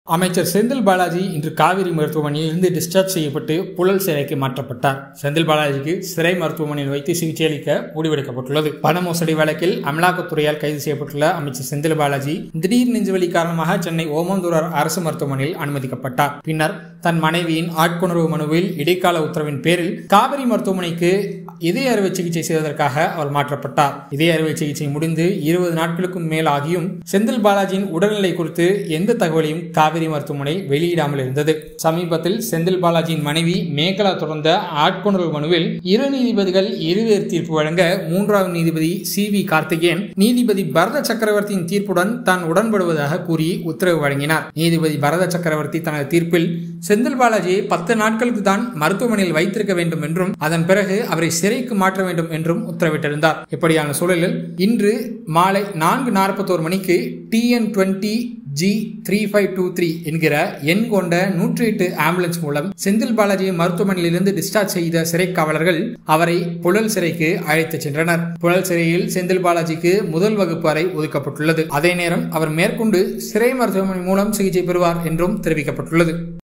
அமைச்சர் செந்தில் பாலாஜி இன்று காவிரி மருத்துவமனையில் இருந்து டிஸ்சார்ஜ் செய்யப்பட்டு புழல் சிறைக்கு மாற்றப்பட்டார் செந்தில் பாலாஜிக்கு சிறை மருத்துவமனையில் வைத்து சிகிச்சை அளிக்க முடிவெடுக்கப்பட்டுள்ளது பண மோசடி வழக்கில் அமலாக்கத்துறையால் கைது செய்யப்பட்டுள்ள அமைச்சர் செந்தில் பாலாஜி திடீர் நெஞ்சுவலி காரணமாக சென்னை ஓமந்தூரார் அரசு மருத்துவமனையில் அனுமதிக்கப்பட்டார் பின்னர் தன் மனைவியின் ஆட்கொணர்வு மனுவில் இடைக்கால உத்தரவின் பேரில் காவிரி மருத்துவமனைக்கு இதய அறுவை சிகிச்சை செய்வதற்காக அவர் மாற்றப்பட்டார் இதய அறுவை சிகிச்சை முடிந்து இருபது நாட்களுக்கும் மேல் ஆகியும் செந்தில் பாலாஜியின் உடல்நிலை குறித்து எந்த தகவலையும் காவிரி மருத்துவமனை வெளியிடாமல் இருந்தது சமீபத்தில் செந்தில் பாலாஜியின் மனைவி மேகலா தொடர்ந்த ஆட்கொணர்வு மனுவில் இரு நீதிபதிகள் இருவேறு தீர்ப்பு வழங்க மூன்றாவது நீதிபதி சி வி கார்த்திகேயன் நீதிபதி பரத சக்கரவர்த்தியின் தீர்ப்புடன் தான் உடன்படுவதாக கூறி உத்தரவு வழங்கினார் நீதிபதி பரத சக்கரவர்த்தி தனது தீர்ப்பில் செந்தில் பாலாஜியை பத்து நாட்களுக்கு தான் மருத்துவமனையில் வைத்திருக்க வேண்டும் என்றும் அதன் பிறகு அவரை சிறைக்கு மாற்ற வேண்டும் என்றும் உத்தரவிட்டிருந்தார் இப்படியான சூழலில் இன்று மாலை நான்கு நாற்பத்தோரு மணிக்கு TN twenty G three five two three என்கிற எண் கொண்ட நூற்றி எட்டு ஆம்புலன்ஸ் மூலம் செந்தில் பாலாஜியை மருத்துவமனையிலிருந்து டிஸ்சார்ஜ் செய்த சிறை காவலர்கள் அவரை புழல் சிறைக்கு அழைத்துச் சென்றனர் புழல் சிறையில் செந்தில் பாலாஜிக்கு முதல் வகுப்பு அறை ஒதுக்கப்பட்டுள்ளது அதே நேரம் அவர் மேற்கொண்டு சிறை மருத்துவமனை மூலம் சிகிச்சை பெறுவார் என்றும் தெரிவிக்கப்பட்டுள்ளது